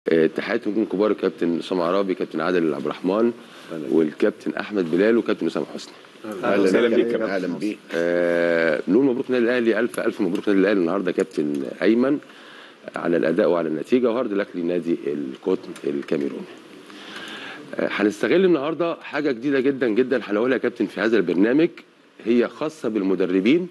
آه، تحياتي نجوم كبار الكابتن اسامه عرابي كابتن عادل عبد الرحمن والكابتن احمد بلال وكابتن اسامه حسني اهلا وسهلا بيك بيك يا يا اهلا بيك آه، نقول مبروك النادي الاهلي الف الف مبروك النادي الاهلي النهارده كابتن ايمن على الاداء وعلى النتيجه وهارد لك لنادي القطن الكاميروني آه، هنستغل النهارده حاجه جديده جدا جدا هنقولها يا كابتن في هذا البرنامج هي خاصه بالمدربين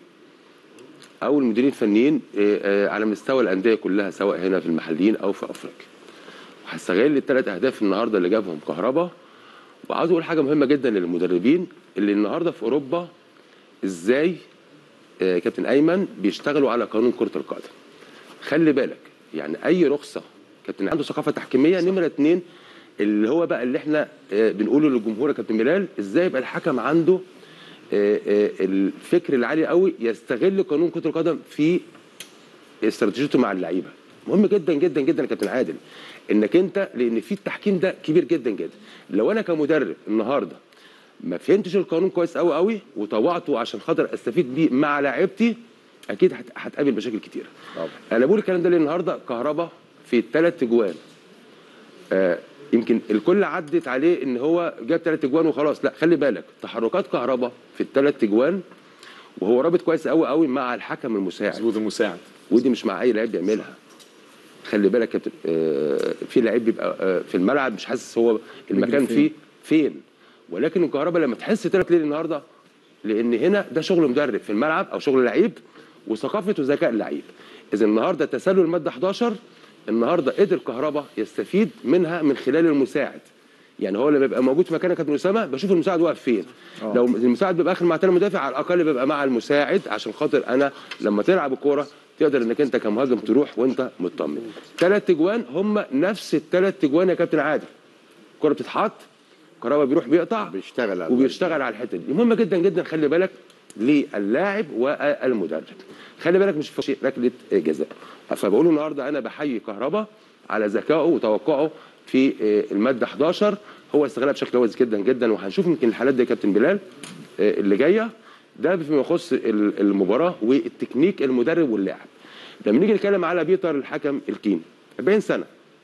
او المديرين الفنيين آه، آه، على مستوى الانديه كلها سواء هنا في المحليين او في افريقيا هستغل الثلاث اهداف النهارده اللي جابهم كهربا وعاوز اقول حاجه مهمه جدا للمدربين اللي النهارده في اوروبا ازاي آه، كابتن ايمن بيشتغلوا على قانون كره القدم خلي بالك يعني اي رخصه كابتن عنده ثقافه تحكيميه نمره اتنين اللي هو بقى اللي احنا آه، بنقوله للجمهور يا كابتن بلال ازاي يبقى الحكم عنده آه، آه، الفكر العالي قوي يستغل قانون كره القدم في استراتيجيته مع اللعيبه مهم جدا جدا جدا يا كابتن عادل انك انت لان في التحكيم ده كبير جدا جدا لو انا كمدرب النهارده ما فهمتش القانون كويس قوي قوي وطوعته عشان خاطر استفيد بيه مع لعيبتي اكيد هت- هتقابل مشاكل كتيره طبعا. انا بقول الكلام ده ليه النهارده كهربا في الثلاث اجوان آه يمكن الكل عدت عليه ان هو جاب ثلاث اجوان وخلاص لا خلي بالك تحركات كهربا في الثلاث اجوان وهو رابط كويس قوي قوي مع الحكم المساعد مظبوط المساعد ودي مش مع اي لعيب بيعملها خلي بالك يا كابتن آه، في لعيب بيبقى آه، في الملعب مش حاسس هو المكان فين. فيه فين ولكن الكهرباء لما تحس تلات ليل النهارده لان هنا ده شغل مدرب في الملعب او شغل لعيب وثقافه وذكاء اللعيب اذا النهارده تسلل الماده 11 النهارده قدر كهربا يستفيد منها من خلال المساعد يعني هو لما بيبقى موجود في مكانك كابتن اسامه بشوف المساعد واقف فين آه. لو المساعد بيبقى اخر مع تاني مدافع على الاقل بيبقى مع المساعد عشان خاطر انا لما تلعب الكوره تقدر انك انت كمهاجم تروح وانت مطمن ثلاث اجوان هم نفس الثلاث اجوان يا كابتن عادل الكوره بتتحط كهربا بيروح بيقطع بيشتغل على وبيشتغل على الحته دي مهمه جدا جدا خلي بالك للاعب والمدرب خلي بالك مش في ركله جزاء فبقول النهارده انا بحيي كهربا على ذكائه وتوقعه في الماده 11 هو استغلها بشكل كويس جدا جدا وهنشوف يمكن الحالات دي يا كابتن بلال اللي جايه ده فيما يخص ال- المباراه والتكنيك المدرب واللاعب لما نيجي نتكلم على بيتر الحكم الكيني 40 سنه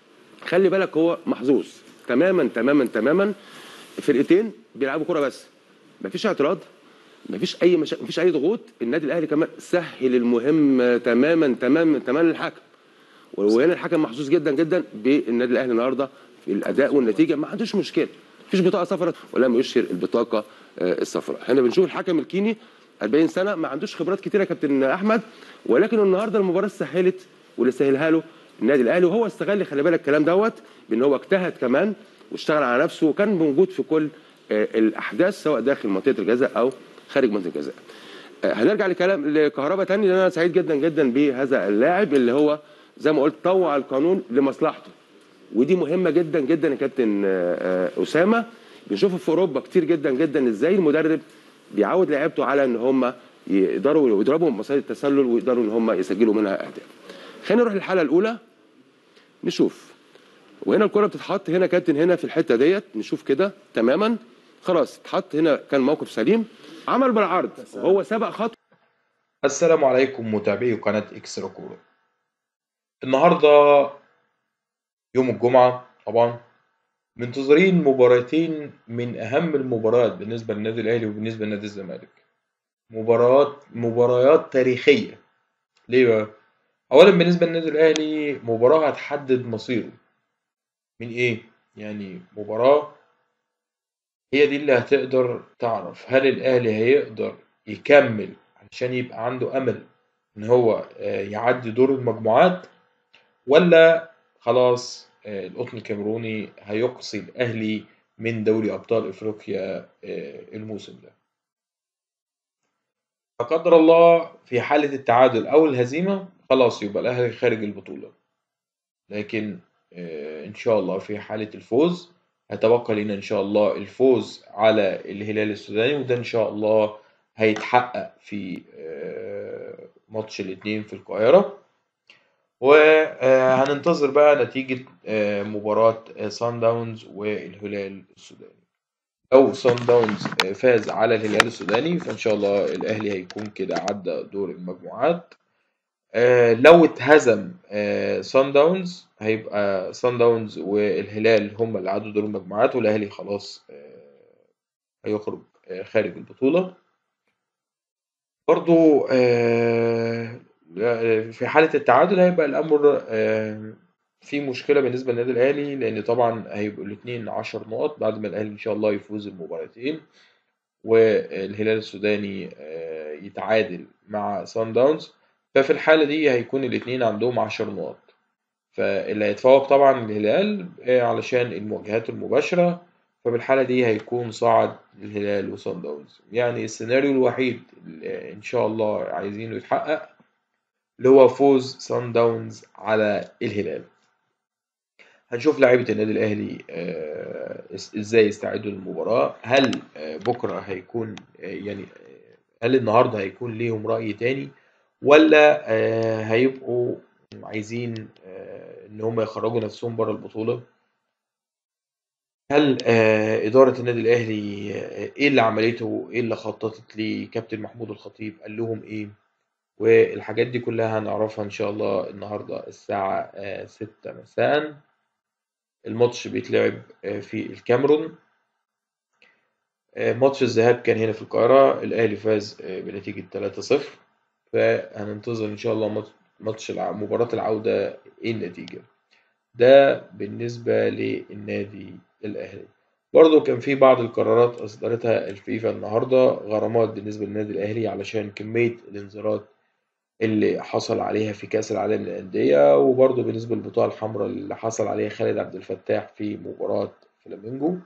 خلي بالك هو محظوظ تماما تماما تماما فرقتين بيلعبوا كوره بس مفيش اعتراض مفيش اي مشا... مفيش اي ضغوط النادي الاهلي كمان سهل المهم تماما تماما تماما للحكم وهنا الحكم محظوظ جدا جدا بالنادي الاهلي النهارده في الاداء والنتيجه ما عندوش مشكله مفيش بطاقه صفراء ولم يشهر البطاقه آه، الصفراء هنا بنشوف الحكم الكيني 40 سنه ما عندوش خبرات كتيره يا كابتن احمد ولكن النهارده المباراه سهلت واللي سهلها له النادي الاهلي وهو استغل خلي بالك الكلام دوت بان هو اجتهد كمان واشتغل على نفسه وكان موجود في كل آه، الاحداث سواء داخل منطقه الجزاء او خارج منطقه الجزاء آه، هنرجع لكلام لكهربا تاني لان انا سعيد جدا جدا بهذا اللاعب اللي هو زي ما قلت طوع القانون لمصلحته ودي مهمه جدا جدا يا كابتن آه، آه، اسامه بنشوفه في اوروبا كتير جدا جدا ازاي المدرب بيعود لعيبته على ان هم يقدروا يضربوا مصيدة التسلل ويقدروا ان هم يسجلوا منها اهداف. خلينا نروح للحاله الاولى نشوف وهنا الكره بتتحط هنا كابتن هنا في الحته ديت نشوف كده تماما خلاص اتحط هنا كان موقف سليم عمل بالعرض وهو سبق خطوه السلام عليكم متابعي قناة إكسترا كورة النهاردة يوم الجمعة طبعا منتظرين مباراتين من أهم المباريات بالنسبة للنادي الأهلي وبالنسبة لنادي الزمالك مباريات مباريات تاريخية ليه بقى؟ أولا بالنسبة للنادي الأهلي مباراة هتحدد مصيره من إيه؟ يعني مباراة هي دي اللي هتقدر تعرف هل الأهلي هيقدر يكمل عشان يبقى عنده امل ان هو آه، يعدي دور المجموعات ولا خلاص آه، القطن الكاميروني هيقصي الاهلي من دوري ابطال افريقيا آه، الموسم ده لا قدر الله في حالة التعادل او الهزيمة خلاص يبقى الاهلي خارج البطولة لكن آه، ان شاء الله في حالة الفوز هيتبقى لنا ان شاء الله الفوز على الهلال السوداني وده ان شاء الله هيتحقق في آه، ماتش الاثنين في القاهرة وهننتظر بقى نتيجة آه، مباراة سان داونز والهلال السوداني لو سان داونز آه، فاز على الهلال السوداني فإن شاء الله الأهلي هيكون كده عدى دور المجموعات آه لو اتهزم آه سان داونز هيبقى سان داونز والهلال هم اللي عدوا دور المجموعات والاهلي خلاص آه هيخرج آه خارج البطولة برضو آه في حالة التعادل هيبقى الأمر آه في مشكلة بالنسبة للنادي الأهلي لأن طبعا هيبقوا الاتنين عشر نقط بعد ما الأهلي إن شاء الله يفوز المباراتين والهلال السوداني آه يتعادل مع سان داونز ففي الحالة دي هيكون الاتنين عندهم عشر نقط فاللي هيتفوق طبعا الهلال علشان المواجهات المباشرة فبالحالة دي هيكون صعد الهلال وصن داونز يعني السيناريو الوحيد اللي إن شاء الله عايزينه يتحقق اللي هو فوز صن داونز على الهلال هنشوف لعيبة النادي الأهلي إزاي يستعدوا للمباراة هل بكرة هيكون يعني هل النهاردة هيكون ليهم رأي تاني ولا هيبقوا عايزين ان هم يخرجوا نفسهم بره البطوله هل اداره النادي الاهلي ايه اللي عملته ايه اللي خططت ليه كابتن محمود الخطيب قال لهم ايه والحاجات دي كلها هنعرفها ان شاء الله النهارده الساعه 6 مساء الماتش بيتلعب في الكاميرون ماتش الذهاب كان هنا في القاهره الاهلي فاز بنتيجه 3-0 فهننتظر ان شاء الله ماتش مباراة العودة ايه النتيجة ده بالنسبة للنادي الأهلي برضه كان في بعض القرارات أصدرتها الفيفا النهاردة غرامات بالنسبة للنادي الأهلي علشان كمية الانذارات اللي حصل عليها في كأس العالم للأندية وبرضه بالنسبة للبطاقة الحمراء اللي حصل عليها خالد عبد الفتاح في مباراة فلامينجو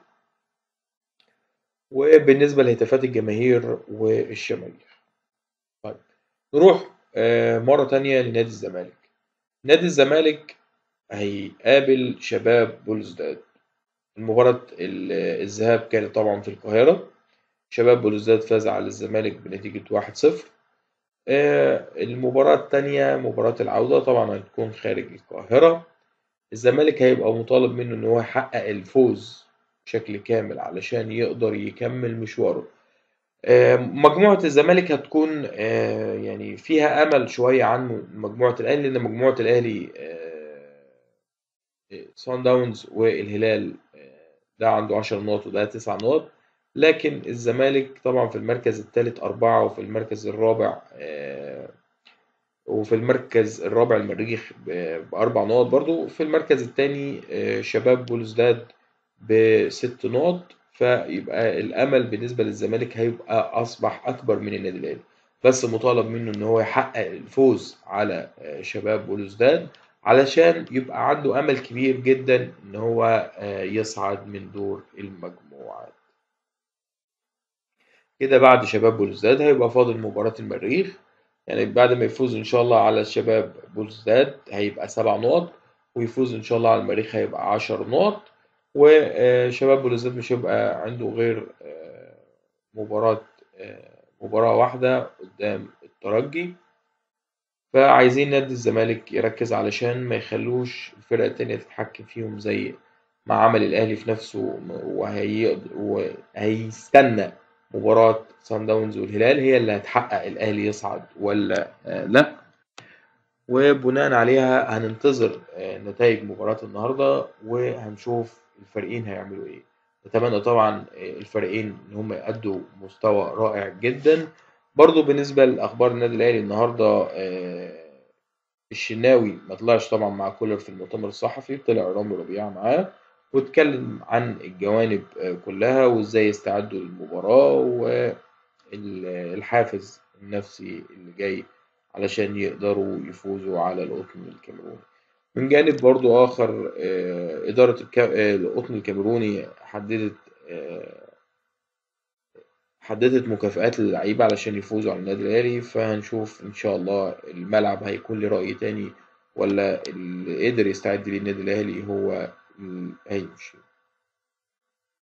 وبالنسبة لهتافات الجماهير والشماهير طيب نروح مرة تانية لنادي الزمالك نادي الزمالك هيقابل شباب بولزداد المباراة الذهاب كانت طبعا في القاهرة شباب بولزداد فاز على الزمالك بنتيجة 1-0 المباراة التانية مباراة العودة طبعا هتكون خارج القاهرة الزمالك هيبقى مطالب منه ان هو يحقق الفوز بشكل كامل علشان يقدر يكمل مشواره مجموعة الزمالك هتكون يعني فيها أمل شوية عن مجموعة الأهلي لأن مجموعة الأهلي سان داونز والهلال ده عنده 10 نقط وده 9 نقط لكن الزمالك طبعا في المركز الثالث أربعة وفي المركز الرابع وفي المركز الرابع المريخ بأربع نقط برضو في المركز الثاني شباب بولزداد بست نقط فيبقى الامل بالنسبه للزمالك هيبقى اصبح اكبر من النادي الاهلي بس مطالب منه ان هو يحقق الفوز على شباب بلوزداد علشان يبقى عنده امل كبير جدا ان هو يصعد من دور المجموعات كده بعد شباب بلوزداد هيبقى فاضل مباراة المريخ يعني بعد ما يفوز ان شاء الله على شباب بلوزداد هيبقى سبع نقط ويفوز ان شاء الله على المريخ هيبقى عشر نقط وشباب بلوزداد مش هيبقى عنده غير مباراة مباراة واحدة قدام الترجي فعايزين نادي الزمالك يركز علشان ما يخلوش الفرق التانية تتحكم فيهم زي ما عمل الأهلي في نفسه وهيقدر وهيستنى مباراة سان داونز والهلال هي اللي هتحقق الأهلي يصعد ولا لأ وبناء عليها هننتظر نتائج مباراة النهاردة وهنشوف الفريقين هيعملوا ايه نتمنى طبعا الفريقين ان هم يأدوا مستوى رائع جدا برضو بالنسبة لأخبار النادي الأهلي النهاردة الشناوي ما طلعش طبعا مع كولر في المؤتمر الصحفي طلع رامي ربيعة معاه واتكلم عن الجوانب كلها وازاي يستعدوا للمباراة والحافز النفسي اللي جاي علشان يقدروا يفوزوا على القطن الكاميروني من جانب برضو آخر إدارة القطن الكاميروني حددت حددت مكافآت للعيبة علشان يفوزوا على النادي الأهلي فهنشوف إن شاء الله الملعب هيكون له رأي تاني ولا اللي قدر يستعد للنادي الأهلي هو هيمشي